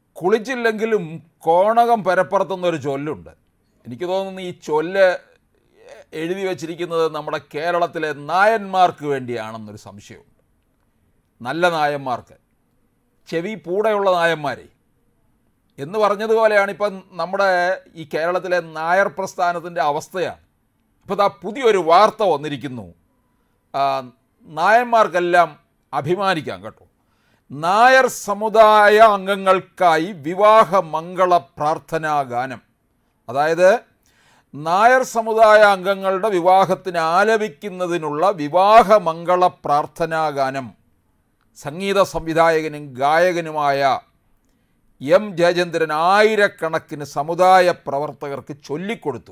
കുളിച്ചില്ലെങ്കിലും കോണകം പരപ്പുറത്തുന്നൊരു ചൊല്ലുണ്ട് എനിക്ക് തോന്നുന്നു ഈ ചൊല്ല് എഴുതി വച്ചിരിക്കുന്നത് നമ്മുടെ കേരളത്തിലെ നായന്മാർക്ക് വേണ്ടിയാണെന്നൊരു സംശയമുണ്ട് നല്ല നായന്മാർക്ക് ചെവി പൂടെയുള്ള നായന്മാരെ എന്ന് പറഞ്ഞതുപോലെയാണ് ഇപ്പം നമ്മുടെ ഈ കേരളത്തിലെ നായർ പ്രസ്ഥാനത്തിൻ്റെ അവസ്ഥയാണ് ഇപ്പോൾ ഇതാ പുതിയൊരു വാർത്ത വന്നിരിക്കുന്നു ആ, നായന്മാർക്കെല്ലാം അഭിമാനിക്കാം കേട്ടോ നായർ സമുദായ അംഗങ്ങൾക്കായി വിവാഹ മംഗള പ്രാർത്ഥനാ ഗാനം അതായത് നായർ സമുദായ അംഗങ്ങളുടെ വിവാഹത്തിന് ആലപിക്കുന്നതിനുള്ള വിവാഹ മംഗള പ്രാർത്ഥനാ ഗാനം സംഗീത സംവിധായകനും ഗായകനുമായ എം ജയചന്ദ്രൻ ആയിരക്കണക്കിന് സമുദായ പ്രവർത്തകർക്ക് ചൊല്ലിക്കൊടുത്തു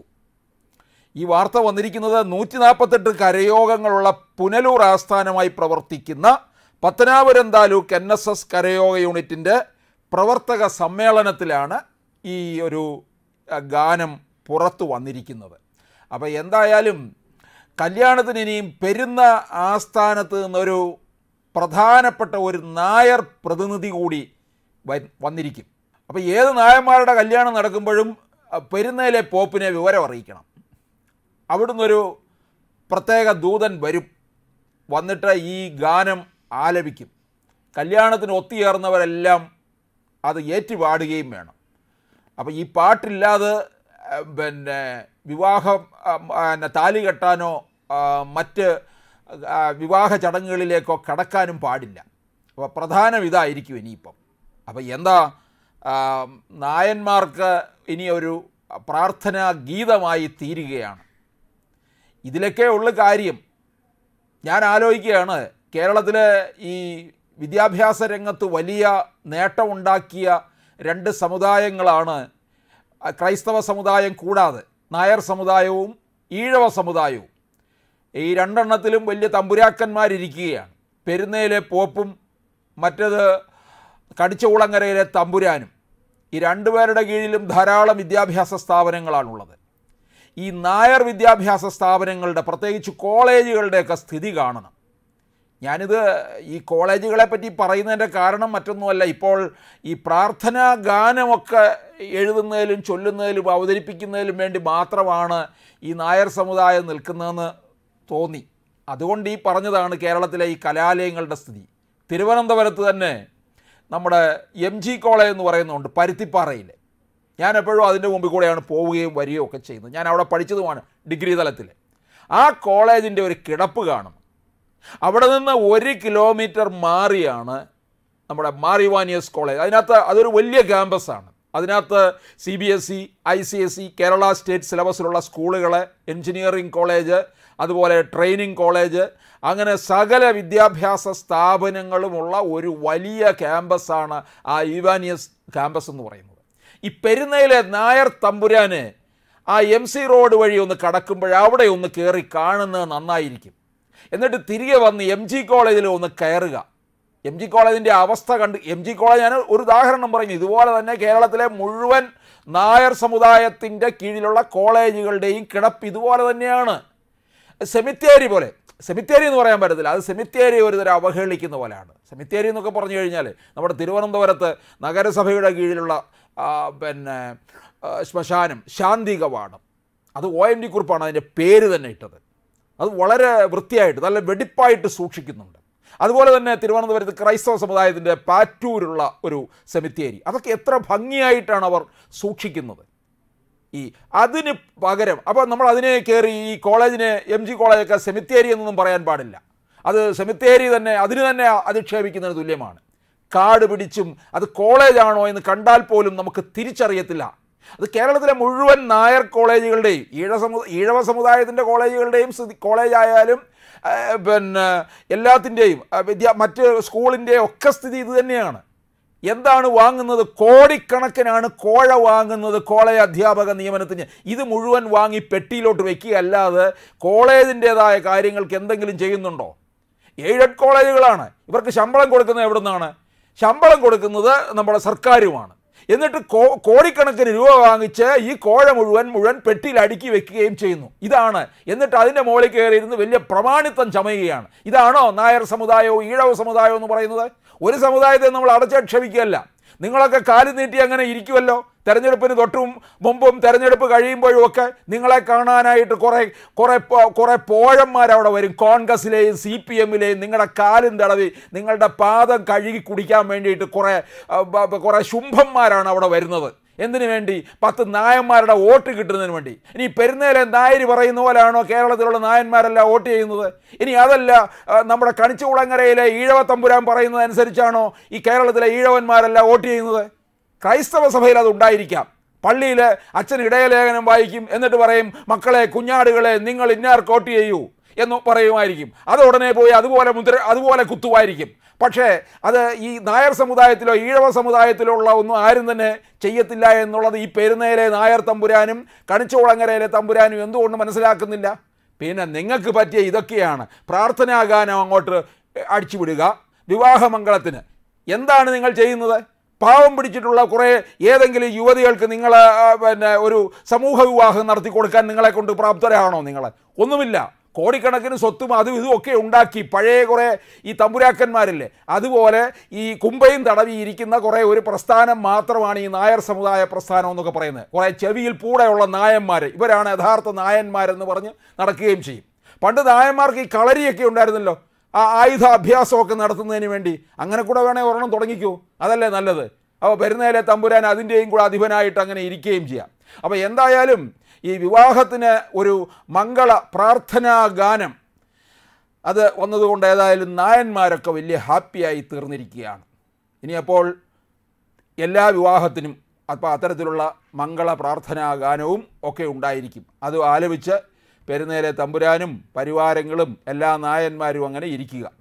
ഈ വാർത്ത വന്നിരിക്കുന്നത് നൂറ്റി നാൽപ്പത്തെട്ട് കരയോഗങ്ങളുള്ള പുനലൂർ ആസ്ഥാനമായി പ്രവർത്തിക്കുന്ന Pathanapuram taluk N S S കരയോഗ യൂണിറ്റിൻ്റെ പ്രവർത്തക സമ്മേളനത്തിലാണ് ഈ ഒരു അഹ്, ഗാനം പുറത്തു വന്നിരിക്കുന്നത് അപ്പോൾ എന്തായാലും കല്യാണത്തിന് ഇനിയും പെരുന്ന ആസ്ഥാനത്ത് നിന്നൊരു പ്രധാനപ്പെട്ട ഒരു നായർ പ്രതിനിധി കൂടി വ- വന്നിരിക്കും അപ്പോൾ ഏത് നായന്മാരുടെ കല്യാണം നടക്കുമ്പോഴും അഹ്, പെരുന്നയിലെ പോപ്പിനെ വിവരം അറിയിക്കണം അവിടുന്ന് ഒരു പ്രത്യേക ദൂതൻ വരും വന്നിട്ട് ഈ ഗാനം ആലപിക്കും കല്യാണത്തിന് ഒത്തുചേർന്നവരെല്ലാം അത് ഏറ്റുപാടുകയും വേണം അപ്പോൾ ഈ പാട്ടില്ലാതെ ആ, പിന്നെ വിവാഹം ആ, പിന്നെ താലി കെട്ടാനോ ആ, മറ്റ് ആ, വിവാഹ ചടങ്ങുകളിലേക്കോ കടക്കാനും പാടില്ല അപ്പോൾ പ്രധാനം ഇതായിരിക്കും ഇനിയിപ്പം അപ്പോൾ എന്താ ആ, നായന്മാർക്ക് ഇനി ഒരു പ്രാർത്ഥനാ ഗീതമായി തീരുകയാണ് ഇതിലൊക്കെ ഉള്ള കാര്യം ഞാൻ ആലോചിക്കുകയാണ് കേരളത്തിലെ ഈ വിദ്യാഭ്യാസ രംഗത്ത് വലിയ നേട്ടമുണ്ടാക്കിയ രണ്ട് സമുദായങ്ങളാണ് ആ, ക്രൈസ്തവ സമുദായം കൂടാതെ നായർ സമുദായവും ഈഴവ സമുദായവും ഈ രണ്ടെണ്ണത്തിലും വലിയ തമ്പുരാക്കന്മാരിരിക്കുകയാണ് പെരുന്നയിലെ പോപ്പും മറ്റത് കടിച്ചകുളങ്ങരയിലെ തമ്പുരാനും ഈ രണ്ടുപേരുടെ കീഴിലും ധാരാളം വിദ്യാഭ്യാസ സ്ഥാപനങ്ങളാണുള്ളത് ഈ നായർ വിദ്യാഭ്യാസ സ്ഥാപനങ്ങളുടെ പ്രത്യേകിച്ച് കോളേജുകളുടെയൊക്കെ സ്ഥിതി കാണണം ഞാനിത് ഈ കോളേജുകളെ പറ്റി പറയുന്നതിൻ്റെ കാരണം മറ്റൊന്നുമല്ല ഇപ്പോൾ ഈ പ്രാർത്ഥനാ ഗാനമൊക്കെ എഴുതുന്നതിലും ചൊല്ലുന്നതിലും അവതരിപ്പിക്കുന്നതിലും വേണ്ടി മാത്രമാണ് ഈ നായർ സമുദായം നിൽക്കുന്നതെന്ന് തോന്നി അതുകൊണ്ട് ഈ പറഞ്ഞതാണ് കേരളത്തിലെ ഈ കലാലയങ്ങളുടെ സ്ഥിതി തിരുവനന്തപുരത്ത് തന്നെ നമ്മുടെ എം ജി കോളേജ് എന്ന് പറയുന്നുണ്ട് പരുത്തിപ്പാറയിൽ ഞാൻ എപ്പോഴും അതിൻ്റെ മുമ്പിൽ കൂടെയാണ് പോവുകയും വരികയും ഒക്കെ ചെയ്യുന്നത് ഞാൻ അവിടെ പഠിച്ചതുമാണ് ഡിഗ്രി തലത്തിൽ ആ കോളേജിൻ്റെ ഒരു കിടപ്പ് കാണും അവിടെ നിന്ന് ഒരു കിലോമീറ്റർ മാറിയാണ് നമ്മുടെ മാറിവാനിയസ് കോളേജ് അതിനകത്ത് അതൊരു വലിയ ക്യാമ്പസാണ് അതിനകത്ത് C B S E I C S E Kerala state സിലബസിലുള്ള സ്കൂളുകൾ എൻജിനീയറിംഗ് കോളേജ് അതുപോലെ ട്രെയിനിങ് കോളേജ് അങ്ങനെ സകല വിദ്യാഭ്യാസ സ്ഥാപനങ്ങളുമുള്ള ഒരു വലിയ ക്യാമ്പസാണ് ആ ഇവാനിയസ് ക്യാമ്പസ് എന്ന് പറയുന്നത് ഈ പെരുന്നയിലെ നായർ തമ്പുരാന് ആ എം സി റോഡ് വഴി ഒന്ന് കടക്കുമ്പോൾ അവിടെ ഒന്ന് കയറി കാണുന്നത് നന്നായിരിക്കും എന്നിട്ട് തിരികെ വന്ന് എം ജി കോളേജിൽ ഒന്ന് കയറുക എം ജി കോളേജിൻ്റെ അവസ്ഥ കണ്ട് എം ജി കോളേജ് ഞാൻ ഒരു ഉദാഹരണം പറഞ്ഞു ഇതുപോലെ തന്നെ കേരളത്തിലെ മുഴുവൻ നായർ സമുദായത്തിൻ്റെ കീഴിലുള്ള കോളേജുകളുടെയും കിടപ്പ് ഇതുപോലെ തന്നെയാണ് സെമിത്തേരി പോലെ സെമിത്തേരി എന്ന് പറയാൻ പറ്റത്തില്ല അത് സെമിത്തേരി ഒരു തരം അവഹേളിക്കുന്ന പോലെയാണ് സെമിത്തേരി എന്നൊക്കെ പറഞ്ഞു കഴിഞ്ഞാൽ നമ്മുടെ തിരുവനന്തപുരത്ത് നഗരസഭയുടെ കീഴിലുള്ള ആ, പിന്നെ ആ, ശ്മശാനം ശാന്തി കവാടം അത് ഒ എൻ ഡി കുറിപ്പാണ് അതിൻ്റെ പേര് തന്നെ ഇട്ടത് അത് വളരെ വൃത്തിയായിട്ട് നല്ല വെടിപ്പായിട്ട് സൂക്ഷിക്കുന്നുണ്ട് അതുപോലെ തന്നെ തിരുവനന്തപുരത്ത് ക്രൈസ്തവ സമുദായത്തിൻ്റെ പാറ്റൂരുള്ള ഒരു സെമിത്തേരി അതൊക്കെ എത്ര ഭംഗിയായിട്ടാണ് അവർ സൂക്ഷിക്കുന്നത് ഈ അതിന് പകരം അപ്പോൾ നമ്മൾ അതിനെ കയറി ഈ കോളേജിനെ എം ജി കോളേജൊക്കെ സെമിത്തേരി എന്നൊന്നും പറയാൻ പാടില്ല അത് സെമിത്തേരി തന്നെ അതിന് തന്നെ അധിക്ഷേപിക്കുന്നതിന് തുല്യമാണ് കാട് പിടിച്ചും അത് കോളേജാണോ എന്ന് കണ്ടാൽ പോലും നമുക്ക് തിരിച്ചറിയത്തില്ല അത് കേരളത്തിലെ മുഴുവൻ നായർ കോളേജുകളുടെയും ഈഴ സമു ഈഴവ സമുദായത്തിൻ്റെ കോളേജുകളുടെയും സ്ഥിതി കോളേജായാലും ആ, പിന്നെ എല്ലാത്തിൻ്റെയും ആ, വിദ്യാ മറ്റ് സ്കൂളിൻ്റെയും ഒക്കെ സ്ഥിതി ഇത് തന്നെയാണ് എന്താണ് വാങ്ങുന്നത് കോടിക്കണക്കിനാണ് കോഴ വാങ്ങുന്നത് കോളേജ് അധ്യാപക നിയമനത്തിന് ഇത് മുഴുവൻ വാങ്ങി പെട്ടിയിലോട്ട് വെക്കുകയല്ലാതെ കോളേജിൻ്റേതായ കാര്യങ്ങൾക്ക് എന്തെങ്കിലും ചെയ്യുന്നുണ്ടോ എയ്ഡഡ് കോളേജുകളാണ് ഇവർക്ക് ശമ്പളം കൊടുക്കുന്നത് എവിടെ നിന്നാണ് ശമ്പളം കൊടുക്കുന്നത് നമ്മുടെ സർക്കാരുമാണ് എന്നിട്ട് കോ കോടിക്കണക്കിന് രൂപ വാങ്ങിച്ച് ഈ കോഴ മുഴുവൻ മുഴുവൻ പെട്ടിയിൽ അടുക്കി വെക്കുകയും ചെയ്യുന്നു ഇതാണ് എന്നിട്ട് അതിൻ്റെ മുകളിൽ കയറിയിരുന്ന് വലിയ പ്രമാണിത്വം ചമയുകയാണ് ഇതാണോ നായർ സമുദായവും ഈഴവ സമുദായവും എന്ന് പറയുന്നത് ഒരു സമുദായത്തെ നമ്മൾ അടച്ചാക്ഷേപിക്കുകയല്ല നിങ്ങളൊക്കെ കാല് നീട്ടി അങ്ങനെ ഇരിക്കുമല്ലോ തെരഞ്ഞെടുപ്പിന് തൊട്ടും മുമ്പും തെരഞ്ഞെടുപ്പ് കഴിയുമ്പോഴും ഒക്കെ നിങ്ങളെ കാണാനായിട്ട് കുറേ കുറേ പോ- കുറേ പോഴന്മാരവിടെ വരും കോൺഗ്രസിലെയും സി പി എമ്മിലെയും നിങ്ങളുടെ കാലും തടവി നിങ്ങളുടെ പാദം കഴുകി കുടിക്കാൻ വേണ്ടിയിട്ട് കുറേ ആ, ബ- ബ- കുറേ ശുംഭന്മാരാണ് അവിടെ വരുന്നത് എന്തിനു വേണ്ടി പത്ത് നായന്മാരുടെ വോട്ട് കിട്ടുന്നതിന് വേണ്ടി ഇനി പെരുന്നേലെ നായര് പറയുന്ന പോലെയാണോ കേരളത്തിലുള്ള നായന്മാരെല്ലാം വോട്ട് ചെയ്യുന്നത് ഇനി അതല്ല ആ, നമ്മുടെ കണിച്ചുകുളങ്ങരയിലെ ഈഴവ തമ്പുരാൻ പറയുന്നത് അനുസരിച്ചാണോ ഈ കേരളത്തിലെ ഈഴവന്മാരെല്ലാം വോട്ട് ചെയ്യുന്നത് ക്രൈസ്തവ സഭയിൽ അത് ഉണ്ടായിരിക്കാം പള്ളിയിൽ അച്ഛൻ ഇടയലേഖനം വായിക്കും എന്നിട്ട് പറയും മക്കളെ കുഞ്ഞാടുകളെ നിങ്ങൾ ഇന്നാർക്ക് വോട്ട് ചെയ്യൂ എന്ന് പറയുമായിരിക്കും അത് ഉടനെ പോയി അതുപോലെ മുദ്ര അതുപോലെ കുത്തുമായിരിക്കും പക്ഷേ അത് ഈ നായർ സമുദായത്തിലോ ഈഴവ സമുദായത്തിലോ ഉള്ള ഒന്നും ആരും തന്നെ ചെയ്യത്തില്ല എന്നുള്ളത് ഈ പെരുന്നയിലെ നായർ തമ്പുരാനും കണിച്ചോളങ്ങരയിലെ തമ്പുരാനും എന്തുകൊണ്ട് മനസ്സിലാക്കുന്നില്ല പിന്നെ നിങ്ങൾക്ക് പറ്റിയ ഇതൊക്കെയാണ് പ്രാർത്ഥനാഗാനം അങ്ങോട്ട് അടിച്ചുവിടുക വിവാഹമംഗളത്തിന് എന്താണ് നിങ്ങൾ ചെയ്യുന്നത് പാവം പിടിച്ചിട്ടുള്ള കുറേ ഏതെങ്കിലും യുവതികൾക്ക് നിങ്ങൾ പിന്നെ ഒരു സമൂഹ വിവാഹം നടത്തി കൊടുക്കാൻ നിങ്ങളെ കൊണ്ട് പ്രാപ്തരാണോ നിങ്ങൾ ഒന്നുമില്ല കോടിക്കണക്കിന് സ്വത്തും അതും ഇതും ഒക്കെ ഉണ്ടാക്കി പഴയ കുറേ ഈ തമ്പുരാക്കന്മാരില്ലേ അതുപോലെ ഈ കുമ്പയും തടവി ഇരിക്കുന്ന കുറേ ഒരു പ്രസ്ഥാനം മാത്രമാണ് ഈ നായർ സമുദായ പ്രസ്ഥാനം എന്നൊക്കെ പറയുന്നത് കുറേ ചെവിയിൽ പൂടെയുള്ള നായന്മാർ ഇവരാണ് യഥാർത്ഥ നായന്മാരെന്ന് പറഞ്ഞ് നടക്കുകയും ചെയ്യും പണ്ട് നായന്മാർക്ക് ഈ കളരിയൊക്കെ ഉണ്ടായിരുന്നല്ലോ ആ ആയുധ അഭ്യാസമൊക്കെ നടത്തുന്നതിന് വേണ്ടി അങ്ങനെ കൂടെ വേണേൽ ഒരെണ്ണം തുടങ്ങിക്കൂ അതല്ലേ നല്ലത് അപ്പോൾ പെരുന്നേലെ തമ്പുരാൻ അതിൻ്റെയും കൂടെ അധിപനായിട്ട് അങ്ങനെ ഇരിക്കുകയും ചെയ്യാം അപ്പോൾ എന്തായാലും ഈ വിവാഹത്തിന് ഒരു മംഗള പ്രാർത്ഥനാ ഗാനം അത് വന്നതുകൊണ്ട് ഏതായാലും നായന്മാരൊക്കെ വലിയ ഹാപ്പിയായി തീർന്നിരിക്കുകയാണ് ഇനി അപ്പോൾ എല്ലാ വിവാഹത്തിനും അപ്പോൾ അത്തരത്തിലുള്ള മംഗള പ്രാർത്ഥനാ ഗാനവും ഒക്കെ ഉണ്ടായിരിക്കും അത് ആലപിച്ച് പെരുന്നേലെ തമ്പുരാനും പരിവാരങ്ങളും എല്ലാ നായന്മാരും അങ്ങനെ ഇരിക്കുക